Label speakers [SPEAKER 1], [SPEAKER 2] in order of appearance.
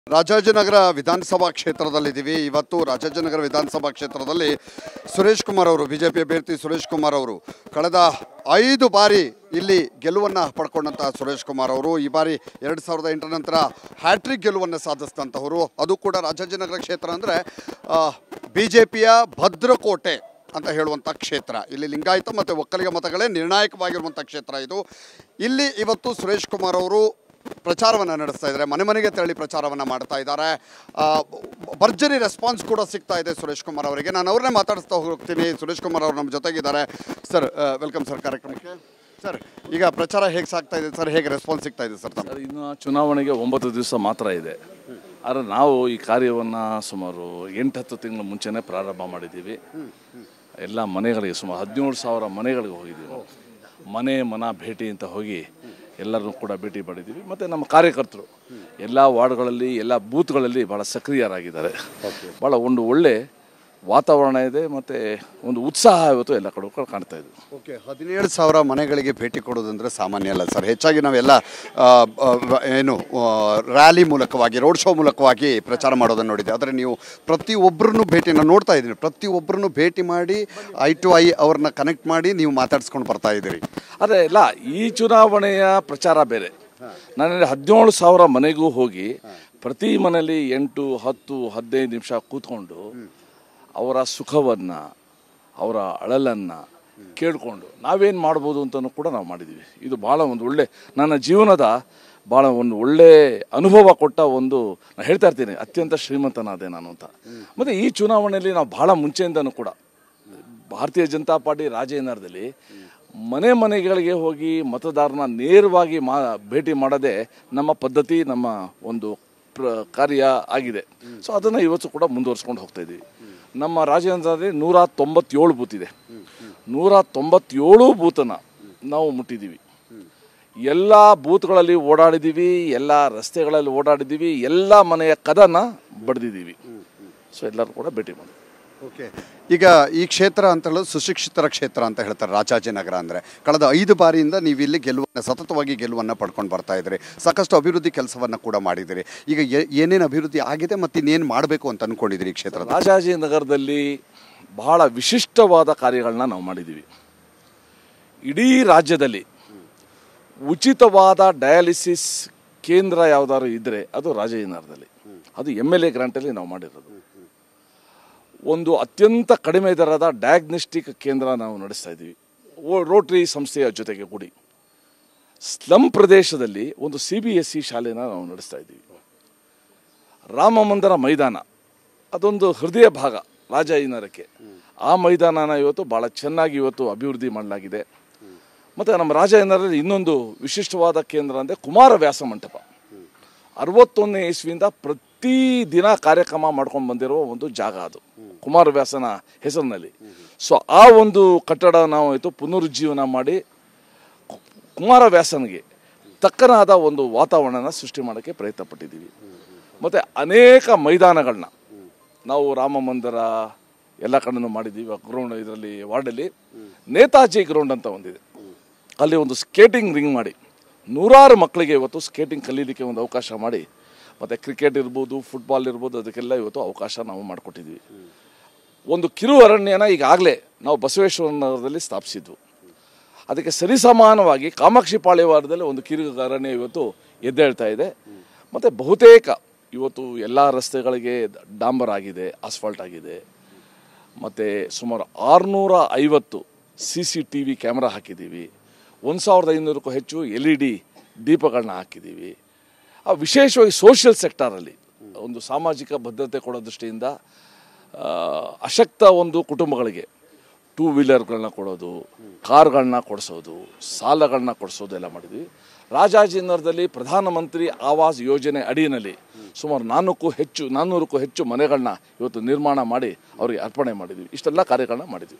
[SPEAKER 1] ರಾಜಾಜಿನಗರ ವಿಧಾನಸಭಾ ಕ್ಷೇತ್ರದಲ್ಲಿದ್ದೀವಿ ಇವತ್ತು ರಾಜಾಜಿನಗರ ವಿಧಾನಸಭಾ ಕ್ಷೇತ್ರದಲ್ಲಿ ಸುರೇಶ್ ಕುಮಾರ್ ಅವರು ಬಿಜೆಪಿ ಅಭ್ಯರ್ಥಿ ಸುರೇಶ್ ಕುಮಾರ್ ಅವರು ಕಳೆದ ಐದು ಬಾರಿ ಇಲ್ಲಿ ಗೆಲುವನ್ನು ಪಡ್ಕೊಂಡಂತಹ ಸುರೇಶ್ ಕುಮಾರ್ ಅವರು ಈ ಬಾರಿ ಎರಡು ಸಾವಿರದ ಎಂಟರ ನಂತರ ಹ್ಯಾಟ್ರಿಕ್ ಗೆಲುವನ್ನು ಸಾಧಿಸಿದಂಥವರು ಅದು ಕೂಡ ರಾಜಾಜಿನಗರ ಕ್ಷೇತ್ರ ಅಂದರೆ ಬಿ ಜೆ ಪಿಯ ಭದ್ರಕೋಟೆ ಅಂತ ಹೇಳುವಂಥ ಕ್ಷೇತ್ರ ಇಲ್ಲಿ ಲಿಂಗಾಯತ ಮತ್ತು ಒಕ್ಕಲಿಗ ಮತಗಳೇ ನಿರ್ಣಾಯಕವಾಗಿರುವಂಥ ಕ್ಷೇತ್ರ ಇದು ಇಲ್ಲಿ ಇವತ್ತು ಸುರೇಶ್ ಕುಮಾರ್ ಅವರು ಪ್ರಚಾರವನ್ನು ನಡೆಸ್ತಾ ಇದ್ದಾರೆ ಮನೆ ಮನೆಗೆ ತೆರಳಿ ಪ್ರಚಾರವನ್ನು ಮಾಡ್ತಾ ಇದ್ದಾರೆ ಆ, ಭರ್ಜರಿ ರೆಸ್ಪಾನ್ಸ್ ಕೂಡ ಸಿಗ್ತಾ ಇದೆ ಸುರೇಶ್ ಕುಮಾರ್ ಅವರಿಗೆ ನಾನು ಅವ್ರನ್ನೇ ಮಾತಾಡಿಸ್ತಾ ಹೋಗ್ತೀನಿ ಸುರೇಶ್ ಕುಮಾರ್ ಅವರು ನಮ್ಮ ಜೊತೆಗಿದ್ದಾರೆ ಸರ್ ವೆಲ್ಕಮ್ ಸರ್ ಕಾರ್ಯಕ್ರಮಕ್ಕೆ ಸರ್ ಈಗ ಪ್ರಚಾರ ಹೇಗೆ ಸಾಗ್ತಾ ಇದೆ ಸರ್ ಹೇಗೆ ರೆಸ್ಪಾನ್ಸ್ ಸಿಗ್ತಾ ಇದೆ ಸರ್ ತಮ್ಮ
[SPEAKER 2] ಸರ್ ಇನ್ನು ಚುನಾವಣೆಗೆ ಒಂಬತ್ತು ದಿವಸ ಮಾತ್ರ ಇದೆ ಆದರೆ ನಾವು ಈ ಕಾರ್ಯವನ್ನು ಸುಮಾರು ಎಂಟು ಹತ್ತು ತಿಂಗಳ ಮುಂಚೆನೇ ಪ್ರಾರಂಭ ಮಾಡಿದ್ದೀವಿ ಎಲ್ಲ ಮನೆಗಳಿಗೆ ಸುಮಾರು ಹದಿನೇಳು ಸಾವಿರ ಮನೆಗಳಿಗೆ ಹೋಗಿದ್ದೀವಿ ನಾವು. ಮನೆ ಮನ ಭೇಟಿ ಅಂತ ಹೋಗಿ ಎಲ್ಲರನ್ನೂ ಕೂಡ ಭೇಟಿ ಮಾಡಿದ್ದೀವಿ ಮತ್ತು ನಮ್ಮ ಕಾರ್ಯಕರ್ತರು ಎಲ್ಲ ವಾರ್ಡ್ಗಳಲ್ಲಿ ಎಲ್ಲ ಬೂತ್ಗಳಲ್ಲಿ ಭಾಳ ಸಕ್ರಿಯರಾಗಿದ್ದಾರೆ ಭಾಳ ಒಂದು ಒಳ್ಳೆ ವಾತಾವರಣ ಇದೆ ಮತ್ತು ಒಂದು ಉತ್ಸಾಹ ಇವತ್ತು ಎಲ್ಲ ಕಡೆ ಕೂಡ ಕಾಣ್ತಾ ಇದೆ
[SPEAKER 1] ಓಕೆ ಹದಿನೇಳು ಸಾವಿರ ಮನೆಗಳಿಗೆ ಭೇಟಿ ಕೊಡೋದಂದ್ರೆ ಸಾಮಾನ್ಯ ಅಲ್ಲ ಸರ್ ಹೆಚ್ಚಾಗಿ ನಾವೆಲ್ಲ ಆ, ಆ, ಏನು ರ್ಯಾಲಿ ಮೂಲಕವಾಗಿ ರೋಡ್ ಶೋ ಮೂಲಕವಾಗಿ ಪ್ರಚಾರ ಮಾಡೋದನ್ನು ನೋಡಿದೆ ಆದರೆ ನೀವು ಪ್ರತಿಯೊಬ್ಬರನ್ನು ಭೇಟಿ ನಾನು ನೋಡ್ತಾ ಇದ್ದೀನಿ ಪ್ರತಿಯೊಬ್ಬರನ್ನು ಭೇಟಿ ಮಾಡಿ ಐ ಟು ಐ ಅವ್ರನ್ನ ಕನೆಕ್ಟ್ ಮಾಡಿ ನೀವು ಮಾತಾಡ್ಸ್ಕೊಂಡು ಬರ್ತಾ ಇದ್ದೀರಿ
[SPEAKER 2] ಆದರೆ ಇಲ್ಲ ಈ ಚುನಾವಣೆಯ ಪ್ರಚಾರ ಬೇರೆ ನಾನು ಹದಿನೇಳು ಸಾವಿರ ಮನೆಗೂ ಹೋಗಿ ಪ್ರತಿ ಮನೆಯಲ್ಲಿ ಎಂಟು ಹತ್ತು ಹದಿನೈದು ನಿಮಿಷ ಕೂತ್ಕೊಂಡು ಅವರ ಸುಖವನ್ನು ಅವರ ಅಳಲನ್ನು ಕೇಳಿಕೊಂಡು ನಾವೇನು ಮಾಡ್ಬೋದು ಅಂತಲೂ ಕೂಡ ನಾವು ಮಾಡಿದ್ದೀವಿ ಇದು ಭಾಳ ಒಂದು ಒಳ್ಳೆ ನನ್ನ ಜೀವನದ ಭಾಳ ಒಂದು ಒಳ್ಳೆ ಅನುಭವ ಕೊಟ್ಟ ಒಂದು ನಾನು ಹೇಳ್ತಾ ಇರ್ತೀನಿ ಅತ್ಯಂತ ಶ್ರೀಮಂತನಾದೆ ನಾನು ಅಂತ ಮತ್ತು ಈ ಚುನಾವಣೆಯಲ್ಲಿ ನಾವು ಭಾಳ ಮುಂಚೆಯಿಂದನೂ ಕೂಡ ಭಾರತೀಯ ಜನತಾ ಪಾರ್ಟಿ ರಾಜೇಂದ್ರದಲ್ಲಿ ಮನೆ ಮನೆಗಳಿಗೆ ಹೋಗಿ ಮತದಾರನ ನೇರವಾಗಿ ಮಾ ಭೇಟಿ ಮಾಡೋದೇ ನಮ್ಮ ಪದ್ಧತಿ ನಮ್ಮ ಒಂದು ಪ್ರ ಕಾರ್ಯ ಆಗಿದೆ ಸೊ ಅದನ್ನು ಇವತ್ತು ಕೂಡ ಮುಂದುವರ್ಸ್ಕೊಂಡು ಹೋಗ್ತಾ ಇದ್ದೀವಿ ನಮ್ಮ ರಾಜೇಂದ್ರದಲ್ಲಿ ನೂರ ತೊಂಬತ್ತೇಳು ಬೂತ್ ಇದೆ ನೂರ ತೊಂಬತ್ತೇಳು ಬೂತನ್ನು ನಾವು ಮುಟ್ಟಿದ್ದೀವಿ ಎಲ್ಲ ಬೂತ್ಗಳಲ್ಲಿ ಓಡಾಡಿದ್ದೀವಿ ಎಲ್ಲ ರಸ್ತೆಗಳಲ್ಲಿ ಓಡಾಡಿದ್ದೀವಿ ಎಲ್ಲ ಮನೆಯ ಕದನ ಬಡ್ದಿದ್ದೀವಿ ಸೊ ಎಲ್ಲರೂ ಕೂಡ ಭೇಟಿ ಮಾಡಿ
[SPEAKER 1] ಓಕೆ ಈಗ ಈ ಕ್ಷೇತ್ರ ಅಂತ ಹೇಳೋದು ಸುಶಿಕ್ಷಿತರ ಕ್ಷೇತ್ರ ಅಂತ ಹೇಳ್ತಾರೆ ರಾಜಾಜಿನಗರ ಅಂದರೆ ಕಳೆದ ಐದು ಬಾರಿಯಿಂದ ನೀವು ಇಲ್ಲಿ ಗೆಲುವನ್ನು ಸತತವಾಗಿ ಗೆಲುವನ್ನು ಪಡ್ಕೊಂಡು ಬರ್ತಾ ಇದ್ದೀರಿ ಸಾಕಷ್ಟು ಅಭಿವೃದ್ಧಿ ಕೆಲಸವನ್ನು ಕೂಡ ಮಾಡಿದ್ದೀರಿ ಈಗ ಏ- ಏನೇನು ಅಭಿವೃದ್ಧಿ ಆಗಿದೆ ಮತ್ತು ಇನ್ನೇನು ಮಾಡಬೇಕು ಅಂತ ಅಂದ್ಕೊಂಡಿದ್ದೀರಿ ಈ ಕ್ಷೇತ್ರದ
[SPEAKER 2] ರಾಜಾಜಿನಗರದಲ್ಲಿ ಬಹಳ ವಿಶಿಷ್ಟವಾದ ಕಾರ್ಯಗಳನ್ನ ನಾವು ಮಾಡಿದ್ದೀವಿ ಇಡೀ ರಾಜ್ಯದಲ್ಲಿ ಉಚಿತವಾದ ಡಯಾಲಿಸಿಸ್ ಕೇಂದ್ರ ಯಾವುದಾದ್ರು ಇದ್ದರೆ ಅದು ರಾಜಾಜಿನಗರದಲ್ಲಿ ಅದು ಎಮ್ ಎಲ್ ಎ ಗ್ರಾಂಟಲ್ಲಿ ನಾವು ಮಾಡಿರೋದು ಒಂದು ಅತ್ಯಂತ ಕಡಿಮೆ ದರದ ಡಯಾಗ್ನೋಸ್ಟಿಕ್ ಕೇಂದ್ರ ನಾವು ನಡೆಸ್ತಾ ಇದ್ದೀವಿ ಓ- ರೋಟರಿ ಸಂಸ್ಥೆಯ ಜೊತೆಗೆ ಕೂಡಿ ಸ್ಲಮ್ ಪ್ರದೇಶದಲ್ಲಿ ಒಂದು ಸಿ ಬಿ ಎಸ್ ಸಿ ಶಾಲೆನ ನಾವು ನಡೆಸ್ತಾ ಇದ್ದೀವಿ ರಾಮ ಮಂದಿರ ಮೈದಾನ ಅದೊಂದು ಹೃದಯ ಭಾಗ ರಾಜಾಜಿನಗರಕ್ಕೆ ಆ ಮೈದಾನನ ಇವತ್ತು ಭಾಳ ಚೆನ್ನಾಗಿ ಇವತ್ತು ಅಭಿವೃದ್ಧಿ ಮಾಡಲಾಗಿದೆ ಮತ್ತು ನಮ್ಮ ರಾಜಾಜಿನಗರದಲ್ಲಿ ಇನ್ನೊಂದು ವಿಶಿಷ್ಟವಾದ ಕೇಂದ್ರ ಅಂದರೆ ಕುಮಾರವ್ಯಾಸ ಮಂಟಪ ಅರವತ್ತೊಂದನೇ ಇಸ್ವಿಯಿಂದ ಪ್ರತಿ ದಿನ ಕಾರ್ಯಕ್ರಮ ಮಾಡ್ಕೊಂಡು ಬಂದಿರುವ ಒಂದು ಜಾಗ ಅದು ಕುಮಾರವ್ಯಾಸನ ಹೆಸರಿನಲ್ಲಿ ಸೊ ಆ ಒಂದು ಕಟ್ಟಡ ನಾವು ಇವತ್ತು ಪುನರುಜ್ಜೀವನ ಮಾಡಿ ಕು- ಕುಮಾರವ್ಯಾಸನಿಗೆ ತಕ್ಕನಾದ ಒಂದು ವಾತಾವರಣನ ಸೃಷ್ಟಿ ಮಾಡೋಕ್ಕೆ ಪ್ರಯತ್ನ ಪಟ್ಟಿದ್ದೀವಿ ಮತ್ತು ಅನೇಕ ಮೈದಾನಗಳನ್ನ ನಾವು ರಾಮ ಮಂದಿರ ಎಲ್ಲ ಕಡೆನೂ ಮಾಡಿದ್ದೀವಿ ಗ್ರೌಂಡ್ ಇದರಲ್ಲಿ ವಾರ್ಡಲ್ಲಿ ನೇತಾಜಿ ಗ್ರೌಂಡ್ ಅಂತ ಒಂದಿದೆ ಅಲ್ಲಿ ಒಂದು ಸ್ಕೇಟಿಂಗ್ ರಿಂಗ್ ಮಾಡಿ ನೂರಾರು ಮಕ್ಕಳಿಗೆ ಇವತ್ತು ಸ್ಕೇಟಿಂಗ್ ಕಲೀಲಿಕ್ಕೆ ಒಂದು ಅವಕಾಶ ಮಾಡಿ ಮತ್ತು ಕ್ರಿಕೆಟ್ ಇರ್ಬೋದು ಫುಟ್ಬಾಲ್ ಇರ್ಬೋದು ಅದಕ್ಕೆಲ್ಲ ಇವತ್ತು ಅವಕಾಶ ನಾವು ಮಾಡಿಕೊಟ್ಟಿದ್ವಿ ಒಂದು ಕಿರು ಅರಣ್ಯನ ಈಗಾಗಲೇ ನಾವು ಬಸವೇಶ್ವರ ನಗರದಲ್ಲಿ ಸ್ಥಾಪಿಸಿದ್ವು ಅದಕ್ಕೆ ಸರಿಸಮಾನವಾಗಿ ಕಾಮಾಕ್ಷಿ ಪಾಳ್ಯವಾರದಲ್ಲಿ ಒಂದು ಕಿರು ಅರಣ್ಯ ಇವತ್ತು ಎದ್ದೇಳ್ತಾ ಇದೆ ಮತ್ತು ಬಹುತೇಕ ಇವತ್ತು ಎಲ್ಲ ರಸ್ತೆಗಳಿಗೆ ಡಾಂಬರ್ ಆಗಿದೆ ಆಸ್ಫಾಲ್ಟ್ ಆಗಿದೆ ಮತ್ತು ಸುಮಾರು ಆರುನೂರ ಐವತ್ತು C C T V camera ಹಾಕಿದ್ದೀವಿ ಒಂದು ಸಾವಿರದ ಐನೂರಕ್ಕೂ ಹೆಚ್ಚು ಎಲ್ ಇ ಡಿ ದೀಪಗಳನ್ನ ಹಾಕಿದ್ದೀವಿ ಆ ವಿಶೇಷವಾಗಿ ಸೋಷಿಯಲ್ ಸೆಕ್ಟಾರಲ್ಲಿ ಒಂದು ಸಾಮಾಜಿಕ ಭದ್ರತೆ ಕೊಡೋ ದೃಷ್ಟಿಯಿಂದ ಆ, ಅಶಕ್ತ ಒಂದು ಕುಟುಂಬಗಳಿಗೆ ಟೂ ವೀಲರ್ಗಳನ್ನ ಕೊಡೋದು ಕಾರ್ಗಳನ್ನ ಕೊಡಿಸೋದು ಸಾಲಗಳನ್ನ ಕೊಡಿಸೋದು ಎಲ್ಲ ಮಾಡಿದ್ವಿ ರಾಜಾಜಿನಗರದಲ್ಲಿ ಪ್ರಧಾನಮಂತ್ರಿ ಆವಾಸ್ ಯೋಜನೆ ಅಡಿಯಲ್ಲಿ ಸುಮಾರು ನಾನ್ನೂರಕ್ಕೂ ಹೆಚ್ಚು ನಾನ್ನೂರಕ್ಕೂ ಹೆಚ್ಚು ಮನೆಗಳನ್ನ ಇವತ್ತು ನಿರ್ಮಾಣ ಮಾಡಿ ಅವರಿಗೆ ಅರ್ಪಣೆ ಮಾಡಿದ್ವಿ ಇಷ್ಟೆಲ್ಲ ಕಾರ್ಯಗಳನ್ನ ಮಾಡಿದ್ವಿ